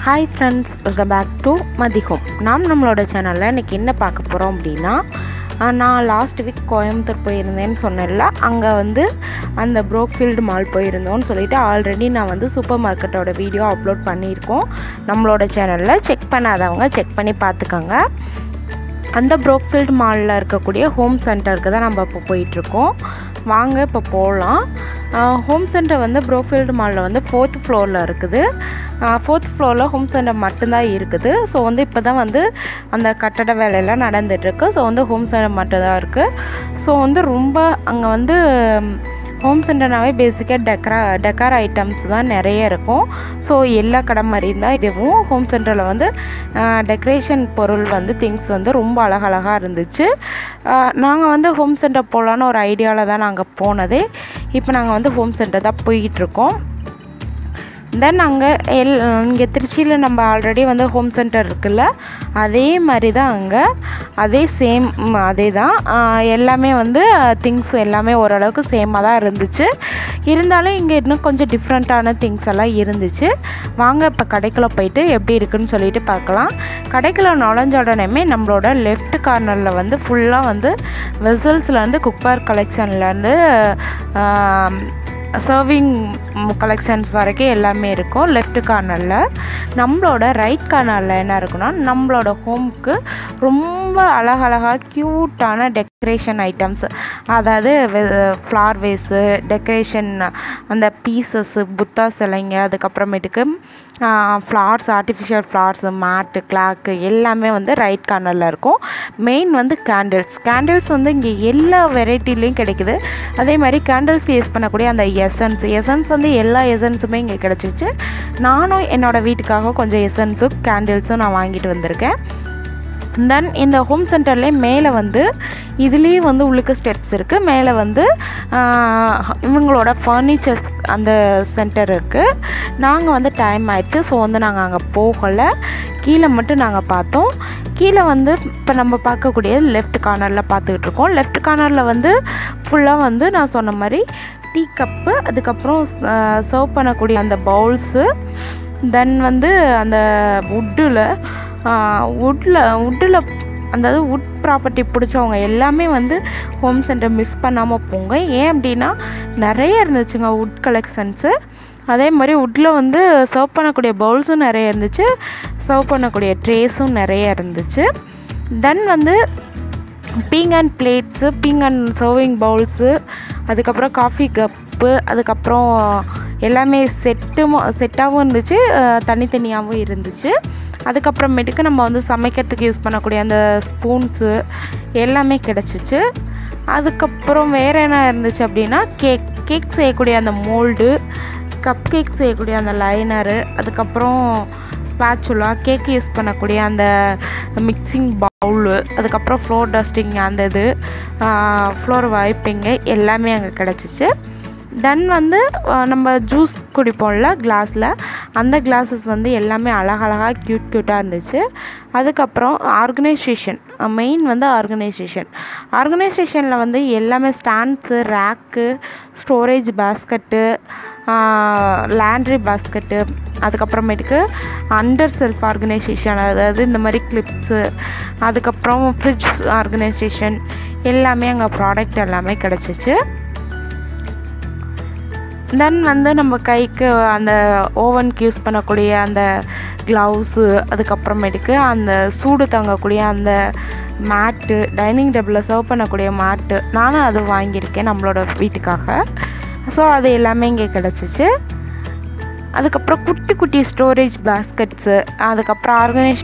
hi friends welcome back to Mathi home நாம் நம்மளோட சேனலில் இன்றைக்கி என்ன பார்க்க போகிறோம் அப்படின்னா ஆஹ், நான் லாஸ்ட் வீக் கோயம்புத்தூர் போயிருந்தேன்னு சொன்னேன்ல அங்கே வந்து அந்த ப்ரோக்ஃபீல்டு மால் போயிருந்தோன்னு சொல்லிட்டு ஆல்ரெடி நான் வந்து சூப்பர் மார்க்கெட்டோட வீடியோ அப்லோட் பண்ணியிருக்கோம் நம்மளோட சேனலில் செக் பண்ணாதவங்க செக் பண்ணி பார்த்துக்கோங்க அந்த ப்ரோக்ஃபீல்டு மாலில் இருக்கக்கூடிய ஹோம் சென்டருக்கு தான் நம்ம இப்போ போயிட்டுருக்கோம் வாங்க இப்போ போகலாம் ஹோம் சென்டர் வந்து ப்ரோக்ஃபீல்டு மாலில் வந்து ஃபோர்த் ஃப்ளோரில் இருக்குது ஃபோர்த் ஃப்ளோரில் ஹோம் சென்டர் மட்டும்தான் இருக்குது ஸோ வந்து இப்போ தான் வந்து அந்த கட்டட வேலையெல்லாம் நடந்துகிட்ருக்கு ஸோ வந்து ஹோம் சென்டர் மட்டும்தான் இருக்குது ஸோ வந்து ரொம்ப அங்கே வந்து ஹோம் சென்டர்னாவே பேசிக்காக டெக்கரா டெக்கார் ஐட்டம்ஸ் தான் நிறைய இருக்கும் ஸோ எல்லா கடை மாதிரி தான் இதுவும் ஹோம் சென்டரில் வந்து டெக்கரேஷன் பொருள் வந்து திங்ஸ் வந்து ரொம்ப அழகழகாக இருந்துச்சு நாங்கள் வந்து ஹோம் சென்டர் போகலான்னு ஒரு ஐடியாவில் தான் நாங்கள் போனதே இப்போ நாங்கள் வந்து ஹோம் சென்டர் தான் போயிட்டுருக்கோம் தென் அங்கே எல் இங்கே திருச்சியில் நம்ம ஆல்ரெடி வந்து ஹோம் சென்டர் இருக்குல்ல அதே மாதிரி தான் அங்கே அதே சேம் அதே தான் ஆஹ் எல்லாமே வந்து திங்ஸ் எல்லாமே ஓரளவுக்கு சேமாக தான் இருந்துச்சு இருந்தாலும் இங்கே இன்னும் கொஞ்சம் டிஃப்ரெண்ட்டான திங்ஸ் எல்லாம் இருந்துச்சு வாங்க இப்போ கடைக்குள்ளே போயிட்டு எப்படி இருக்குன்னு சொல்லிட்டு பார்க்கலாம் கடைக்குள்ளே நுழைஞ்ச உடனேமே நம்மளோட லெஃப்ட் கார்னரில் வந்து ஃபுல்லாக வந்து வெசல்ஸில் வந்து குக்வேர் கலெக்ஷன்லேருந்து சர்விங் கலெக்ஷன்ஸ் வரைக்கும் எல்லாமே இருக்கும் லெஃப்ட் கார்னரில் நம்மளோட ரைட் கார்னரில் என்ன இருக்குன்னா நம்மளோட ஹோம்க்கு ரொம்ப அழகழகாக க்யூட்டான டெக்கரேஷன் ஐட்டம்ஸ் அதாவது ஃப்ளார் வேஸு டெக்கரேஷன் அந்த பீசஸ்ஸு புத்தா சிலைங்க அதுக்கப்புறமேட்டுக்கு flowers artificial flowers mat clock எல்லாமே வந்து ரைட் கார்னரில் இருக்கும் மெயின் வந்து கேண்டில்ஸ் கேண்டில்ஸ் வந்து இங்கே எல்லா வெரைட்டிலையும் கிடைக்குது அதே மாதிரி கேண்டில்ஸ்க்கு யூஸ் பண்ணக்கூடிய அந்த எசன்ஸ் எசன்ஸ் வந்து எல்லா எசன்ஸுமே இங்கே கிடச்சிச்சு நானும் என்னோடய வீட்டுக்காக கொஞ்சம் எசன்ஸும் கேண்டில்ஸும் நான் வாங்கிட்டு வந்திருக்கேன் தென் இந்த ஹோம் சென்டர்லேயே மேலே வந்து இதுலேயும் வந்து உள்ளுக்கு ஸ்டெப்ஸ் இருக்குது மேலே வந்து ஆஹ், இவங்களோட ஃபர்னிச்சர்ஸ் அந்த சென்டர் இருக்குது நாங்கள் வந்து டைம் ஆயிடுச்சு ஸோ வந்து நாங்கள் அங்கே போகலை கீழே மட்டும் நாங்கள் பார்த்தோம் கீழே வந்து இப்போ நம்ம பார்க்கக்கூடிய லெஃப்ட் கார்னரில் பார்த்துக்கிட்டு இருக்கோம் லெஃப்ட் கார்னரில் வந்து ஃபுல்லாக வந்து நான் சொன்ன மாதிரி டீ கப்பு அதுக்கப்புறம் சர்வ் பண்ணக்கூடிய அந்த பவுல்ஸு தென் வந்து அந்த வுட்டில் வுட்டில் வுட்டில் அதாவது வுட் ப்ராப்பர்ட்டி பிடிச்சவங்க எல்லாமே வந்து ஹோம் சென்டர் மிஸ் பண்ணாமல் போங்க ஏன் அப்படின்னா நிறைய இருந்துச்சுங்க வுட் கலெக்ஷன்ஸு அதே மாதிரி வுட்டில் வந்து சர்வ் பண்ணக்கூடிய பவுல்ஸும் நிறைய இருந்துச்சு சர்வ் பண்ணக்கூடிய ட்ரேஸும் நிறைய இருந்துச்சு தென் வந்து பீங் அண்ட் பிளேட்ஸு பீங் அண்ட் சர்விங் பவுல்ஸு அதுக்கப்புறம் காஃபி கப்பு அதுக்கப்புறம் எல்லாமே செட்டும் செட்டாகவும் இருந்துச்சு அஹ், தனித்தனியாகவும் இருந்துச்சு அதுக்கப்புறமேட்டுக்கு நம்ம வந்து சமைக்கிறதுக்கு யூஸ் பண்ணக்கூடிய அந்த ஸ்பூன்ஸு எல்லாமே கிடச்சிச்சு அதுக்கப்புறம் வேறு என்ன இருந்துச்சு அப்படின்னா கேக் கேக் செய்யக்கூடிய அந்த மோல்டு கப் கேக் செய்யக்கூடிய அந்த லைனரு அதுக்கப்புறம் ஸ்பேச்சுலா கேக் யூஸ் பண்ணக்கூடிய அந்த மிக்சிங் பவுலு அதுக்கப்புறம் ஃப்ளோர் டஸ்டிங் அந்த இது ஃப்ளோர் வைப்பிங்கு எல்லாமே அங்கே கிடச்சிச்சு தென் வந்து அஹ், நம்ம ஜூஸ் குடிப்போம்ல கிளாஸில் அந்த கிளாஸஸ் வந்து எல்லாமே அழகழகாக க்யூட் க்யூட்டாக இருந்துச்சு அதுக்கப்புறம் ஆர்கனைசேஷன் மெயின் வந்து ஆர்கனைசேஷன் ஆர்கனைசேஷனில் வந்து எல்லாமே stands rack storage basket laundry basket அதுக்கப்புறமேட்டுக்கு அண்டர் செல்ஃப் ஆர்கனைசேஷன் அதாவது இந்த மாதிரி கிளிப்ஸு அதுக்கப்புறம் ஃப்ரிட்ஜ் ஆர்கனைசேஷன் எல்லாமே அங்கே ப்ராடக்ட் எல்லாமே கிடச்சிச்சு தென் வந்து நம்ம கைக்கு அந்த ஓவனுக்கு யூஸ் பண்ணக்கூடிய அந்த க்ளவுஸு அதுக்கப்புறமேட்டுக்கு அந்த சூடு தாங்கக்கூடிய அந்த மேட்டு டைனிங் டேபிளில் சர்வ் பண்ணக்கூடிய மேட்டு நானும் அது வாங்கியிருக்கேன் நம்மளோட வீட்டுக்காக ஸோ அது எல்லாமே இங்கே கிடச்சிச்சு அதுக்கப்புறம் குட்டி குட்டி ஸ்டோரேஜ் பாஸ்கெட்ஸு அதுக்கப்புறம் ஆர்கனைஸ்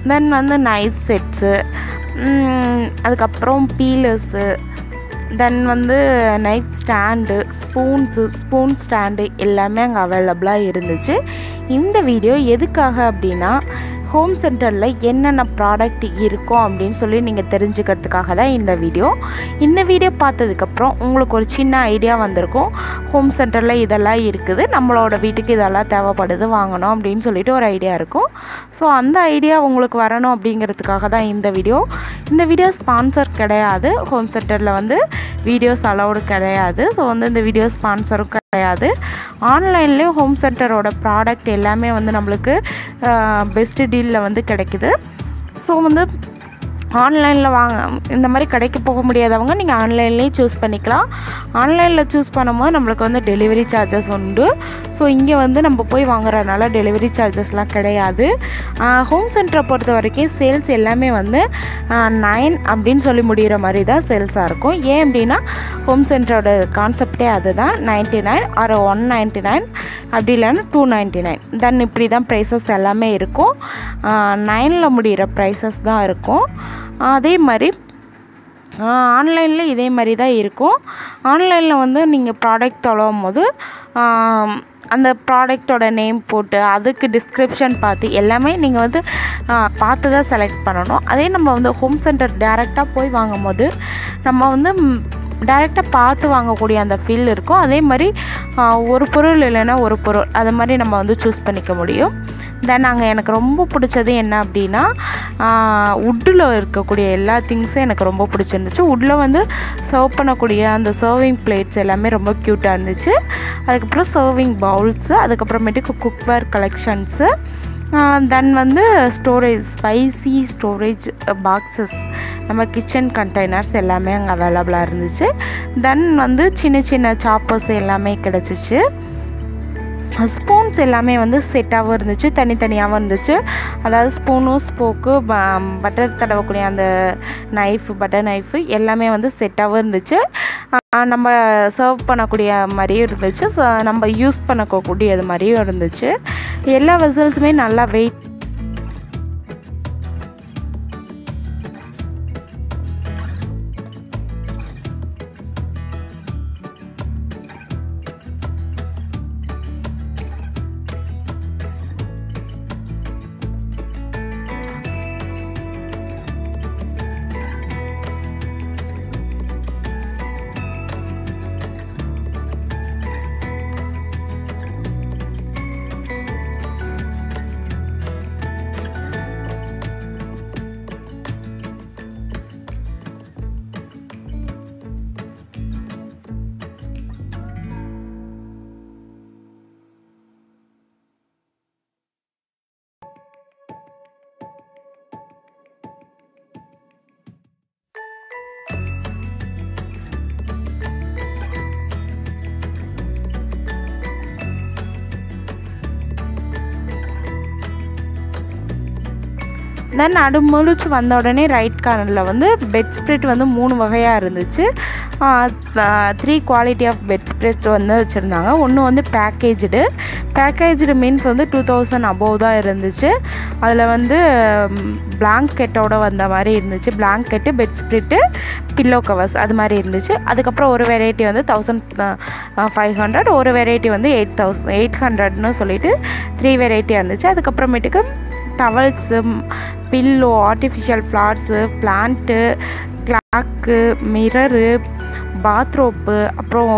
தென் வந்து நைஃப் செட்ஸு அதுக்கப்புறம் பீலர்ஸு தென் வந்து knife stand spoons spoon stand எல்லாமே அங்கே அவைலபிளாக இருந்துச்சு இந்த வீடியோ எதுக்காக அப்படின்னா ஹோம் சென்டரில் என்னென்ன ப்ராடக்ட் இருக்கும் அப்படின்னு சொல்லி நீங்கள் தெரிஞ்சுக்கிறதுக்காக தான் இந்த வீடியோ இந்த வீடியோ பார்த்ததுக்கப்புறம் உங்களுக்கு ஒரு சின்ன ஐடியா வந்திருக்கும் ஹோம் சென்டரில் இதெல்லாம் இருக்குது நம்மளோட வீட்டுக்கு இதெல்லாம் தேவைப்படுது வாங்கணும் அப்படின்னு சொல்லிட்டு ஒரு ஐடியா இருக்கும் ஸோ அந்த ஐடியா உங்களுக்கு வரணும் அப்படிங்கிறதுக்காக தான் இந்த வீடியோ இந்த வீடியோ ஸ்பான்சர் கிடையாது ஹோம் சென்டரில் வந்து வீடியோஸ் அலௌடு கிடையாது ஸோ வந்து இந்த வீடியோ ஸ்பான்சரும் கிடையாது ஆன்லைன்லேயும் ஹோம் சென்டரோட ப்ராடக்ட் எல்லாமே வந்து நம்மளுக்கு பெஸ்ட்டு டீலில் வந்து கிடைக்குது ஸோ வந்து ஆன்லைனில் வாங்க இந்த மாதிரி கடைக்கு போக முடியாதவங்க நீங்கள் ஆன்லைன்லேயும் சூஸ் பண்ணிக்கலாம் ஆன்லைனில் சூஸ் பண்ணும்போது நம்மளுக்கு வந்து டெலிவரி சார்ஜஸ் உண்டு ஸோ இங்கே வந்து நம்ம போய் வாங்குறதுனால டெலிவரி சார்ஜஸ்லாம் கிடையாது ஹோம் சென்டரை பொறுத்த வரைக்கும் சேல்ஸ் எல்லாமே வந்து நைன் அப்படின்னு சொல்லி முடிகிற மாதிரி தான் சேல்ஸாக இருக்கும் ஏன் அப்படின்னா ஹோம் சென்டரோட கான்செப்டே அதுதான் ninety nine or one ninety nine அப்படி இல்லைன்னா டூ நைன்ட்டி நைன் தென் இப்படி தான் ப்ரைஸஸ் எல்லாமே இருக்கும் நைனில் முடிகிற ப்ரைஸஸ் தான் இருக்கும் அதே மாதிரி ஆன்லைனில் இதே மாதிரி தான் இருக்கும் ஆன்லைனில் வந்து நீங்கள் ப்ராடக்ட் தொலைவும் போது அந்த ப்ராடக்டோட நேம் போட்டு அதுக்கு டிஸ்கிரிப்ஷன் பார்த்து எல்லாமே நீங்கள் வந்து பார்த்து தான் செலக்ட் பண்ணணும் அதே நம்ம வந்து ஹோம் சென்டர் டேரெக்டாக போய் வாங்கும் போது நம்ம வந்து டைரெக்டாக பார்த்து வாங்கக்கூடிய அந்த ஃபீல் இருக்கும் அதே மாதிரி ஒரு பொருள் இல்லைன்னா ஒரு பொருள் அது மாதிரி நம்ம வந்து சூஸ் பண்ணிக்க முடியும் தென் அங்கே எனக்கு ரொம்ப பிடிச்சது என்ன அப்படின்னா உட்டில் இருக்கக்கூடிய எல்லா திங்ஸும் எனக்கு ரொம்ப பிடிச்சிருந்துச்சு உட்டில் வந்து சர்வ் பண்ணக்கூடிய அந்த சர்விங் பிளேட்ஸ் எல்லாமே ரொம்ப க்யூட்டாக இருந்துச்சு அதுக்கப்புறம் சர்விங் பவுல்ஸு அதுக்கப்புறமேட்டுக்கு குக்வேர் கலெக்ஷன்ஸு தென் வந்து ஸ்டோரேஜ் ஸ்பைசி ஸ்டோரேஜ் பாக்ஸஸ் நம்ம கிச்சன் கண்டெய்னர்ஸ் எல்லாமே அங்கே அவைலபிளாக இருந்துச்சு தென் வந்து சின்ன சின்ன சாப்பர்ஸ் எல்லாமே கிடச்சிச்சு ஸ்பூன்ஸ் எல்லாமே வந்து செட்டாகவும் இருந்துச்சு தனித்தனியாகவும் இருந்துச்சு அதாவது ஸ்பூனும் ஸ்போக்கு பட்டர் தடவக்கூடிய அந்த நைஃபு பட்டர் நைஃபு எல்லாமே வந்து செட்டாகவும் இருந்துச்சு நம்ம சர்வ் பண்ணக்கூடிய மாதிரியும் இருந்துச்சு நம்ம யூஸ் பண்ணக்கூடியது மாதிரியும் இருந்துச்சு எல்லா வெசல்ஸுமே நல்லா வெயிட் தென் நடு முழிச்சு வந்த உடனே ரைட் கார்னரில் வந்து பெட் ஸ்ப்ரெட் வந்து மூணு வகையாக இருந்துச்சு three quality of bed spread வந்து வச்சுருந்தாங்க ஒன்று வந்து பேக்கேஜ்டு பேக்கேஜ்டு மீன்ஸ் வந்து டூ தௌசண்ட் அபோவ் தான் இருந்துச்சு அதில் வந்து பிளாங்கெட்டோட வந்த மாதிரி இருந்துச்சு blanket bed spread pillow covers அது மாதிரி இருந்துச்சு அதுக்கப்புறம் ஒரு வெரைட்டி வந்து தௌசண்ட் ஃபைவ் ஹண்ட்ரட் ஒரு வெரைட்டி வந்து எயிட் தௌசண்ட் எயிட் ஹண்ட்ரட்னு சொல்லிட்டு த்ரீ வெரைட்டி இருந்துச்சு அதுக்கப்புறமேட்டுக்கு towels pillow artificial flowers plant clock mirror bathrobe அப்புறம்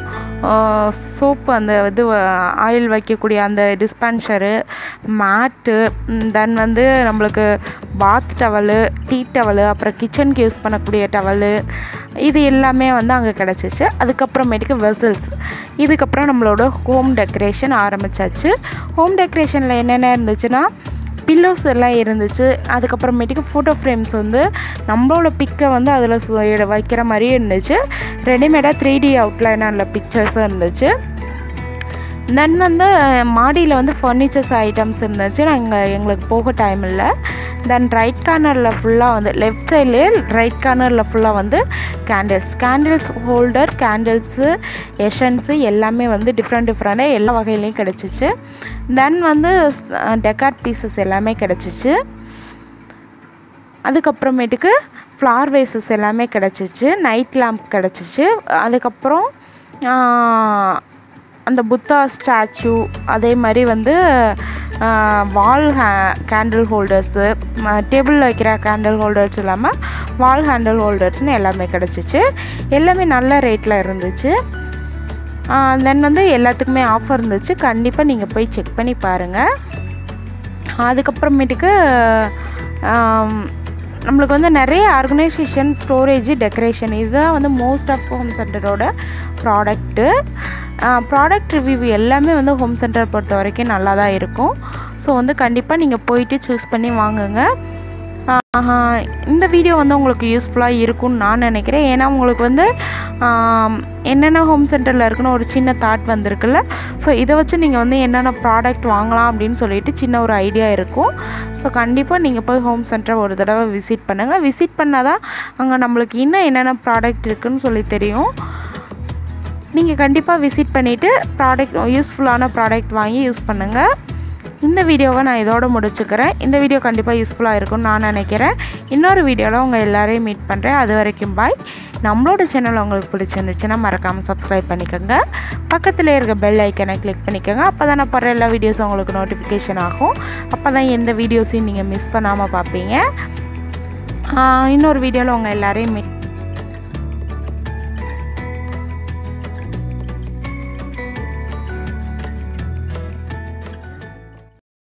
சோப்பு அந்த இது ஆயில் வைக்கக்கூடிய அந்த டிஸ்பென்சரு மேட்டு தென் வந்து நம்மளுக்கு பாத் டவலு டீ டவலு அப்புறம் கிச்சனுக்கு யூஸ் பண்ணக்கூடிய டவலு இது எல்லாமே வந்து அங்கே கிடச்சிச்சு அதுக்கப்புறமேட்டுக்கு வெசல்ஸ் இதுக்கப்புறம் நம்மளோட ஹோம் டெக்கரேஷன் ஆரம்பித்தாச்சு ஹோம் டெக்கரேஷனில் என்னென்ன இருந்துச்சுன்னா பில்லோஸ் எல்லாம் இருந்துச்சு அதுக்கப்புறமேட்டுக்கு ஃபோட்டோ ஃப்ரேம்ஸ் வந்து நம்மளோட பிக்கை வந்து அதில் வைக்கிற மாதிரியே இருந்துச்சு ரெடிமேடாக த்ரீ டி அவுட்லைனில் பிக்சர்ஸும் இருந்துச்சு தென் வந்து மாடியில் வந்து ஃபர்னிச்சர்ஸ் ஐட்டம்ஸ் இருந்துச்சு நாங்கள் எங்களுக்கு போக டைம் இல்லை தென் ரைட் கார்னரில் ஃபுல்லாக வந்து லெஃப்ட் சைட்லேயே ரைட் கார்னரில் ஃபுல்லாக வந்து candles candles holder candles essence எல்லாமே வந்து டிஃப்ரெண்ட் டிஃப்ரெண்ட்டாக எல்லா வகையிலையும் கிடச்சிச்சு தென் வந்து டெக்கார் பீசஸ் எல்லாமே கிடச்சிச்சு அதுக்கப்புறமேட்டுக்கு ஃப்ளார் வேசஸ் எல்லாமே கிடச்சிச்சு நைட் லேம்ப் கிடச்சிச்சு அதுக்கப்புறம் அந்த புத்தா ஸ்டாச்சு அதே மாதிரி வந்து வால் ஹே கேண்டில் ஹோல்டர்ஸு டேபிளில் வைக்கிற கேண்டில் ஹோல்டர்ஸ் இல்லாமல் வால் ஹேண்டில் ஹோல்டர்ஸ்னு எல்லாமே கிடச்சிச்சு எல்லாமே நல்ல ரேட்டில் இருந்துச்சு தென் வந்து எல்லாத்துக்குமே ஆஃபர் இருந்துச்சு கண்டிப்பாக நீங்கள் போய் செக் பண்ணி பாருங்கள் அதுக்கப்புறமேட்டுக்கு நம்மளுக்கு வந்து நிறைய ஆர்கனைசேஷன் ஸ்டோரேஜ் டெக்கரேஷன் இதுதான் வந்து மோஸ்ட் ஆஃப் ஹோம் சென்டரோட ப்ராடக்ட்டு ப்ராடக்ட் ரிவ்யூ எல்லாமே வந்து ஹோம் சென்டர் பொறுத்த வரைக்கும் நல்லா தான் இருக்கும் ஸோ வந்து கண்டிப்பாக நீங்கள் போயிட்டு சூஸ் பண்ணி வாங்குங்க இந்த வீடியோ வந்து உங்களுக்கு யூஸ்ஃபுல்லாக இருக்கும்னு நான் நினைக்கிறேன் ஏன்னா உங்களுக்கு வந்து என்னென்ன ஹோம் சென்டரில் இருக்குன்னு ஒரு சின்ன தாட் வந்திருக்குல்ல ஸோ இதை வச்சு நீங்கள் வந்து என்னென்ன ப்ராடக்ட் வாங்கலாம் அப்படின்னு சொல்லிட்டு சின்ன ஒரு ஐடியா இருக்கும் ஸோ கண்டிப்பாக நீங்கள் போய் ஹோம் சென்டரை ஒரு தடவை விசிட் பண்ணுங்கள் விசிட் பண்ணால் தான் அங்கே நம்மளுக்கு இன்னும் என்னென்ன ப்ராடக்ட் இருக்குதுன்னு சொல்லி தெரியும் நீங்கள் கண்டிப்பாக விசிட் பண்ணிவிட்டு ப்ராடக்ட் யூஸ்ஃபுல்லான ப்ராடக்ட் வாங்கி யூஸ் பண்ணுங்கள் இந்த வீடியோவை நான் இதோட முடிச்சுக்கிறேன் இந்த வீடியோ கண்டிப்பாக யூஸ்ஃபுல்லாக இருக்கும்னு நான் நினைக்கிறேன் இன்னொரு வீடியோவில் உங்கள் எல்லாரையும் மீட் பண்ணுறேன் அது வரைக்கும் பாய் நம்மளோட சேனல் உங்களுக்கு பிடிச்சிருந்துச்சுன்னா மறக்காமல் சப்ஸ்கிரைப் பண்ணிக்கோங்க பக்கத்தில் இருக்க பெல் ஐக்கனை கிளிக் பண்ணிக்கோங்க அப்போ தான் நான் போடுற எல்லா வீடியோஸும் உங்களுக்கு நோட்டிஃபிகேஷன் ஆகும் அப்போ தான் எந்த வீடியோஸையும் நீங்கள் மிஸ் பண்ணாமல் பார்ப்பீங்க இன்னொரு வீடியோவில் உங்கள் எல்லாரையும் மீட்